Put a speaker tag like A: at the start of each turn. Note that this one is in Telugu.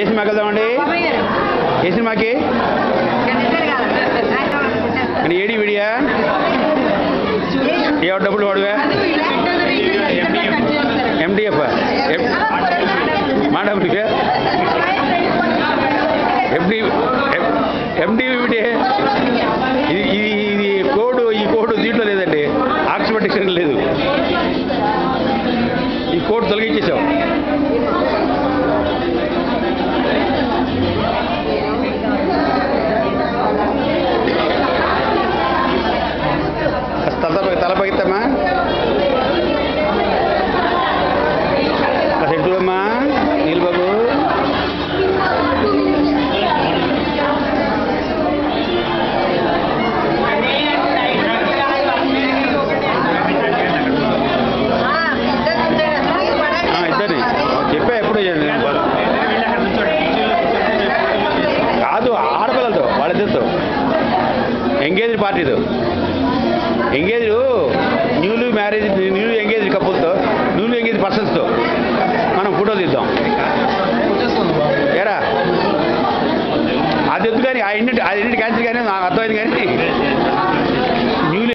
A: ఏ సినిమాకి వెళ్దామండి ఏ సినిమాకి కానీ ఏడి విడియా ఏ డబ్బులు వాడువా ఎండిఎఫ్ మా డబ్బులు ఎండి ఎండి ఇది ఇది ఇది కోడ్ ఈ కోడ్ దీంట్లో లేదండి ఆక్స్ఫర్డ్ డిక్షనరీ లేదు ఈ కోడ్ తొలగించేసాం తల తల పగిద్దమ్మా సెట్టు అమ్మా నీలబాబు ఇద్దరిని చెప్పా ఎప్పుడు కాదు ఆడపిల్లలతో వాళ్ళిద్దరితో ఎంగేజ్ పార్టీతో engage newly marriage new engage కపుల్తో న్యూలీ ఎంగేజ్ పర్సన్స్తో మనం ఫోటో తీద్దాం ఏరా అది వద్దు కానీ ఆ ఇంటి అది ఇంటి క్యాన్సిల్ కానీ నాకు అర్థమైంది కానీ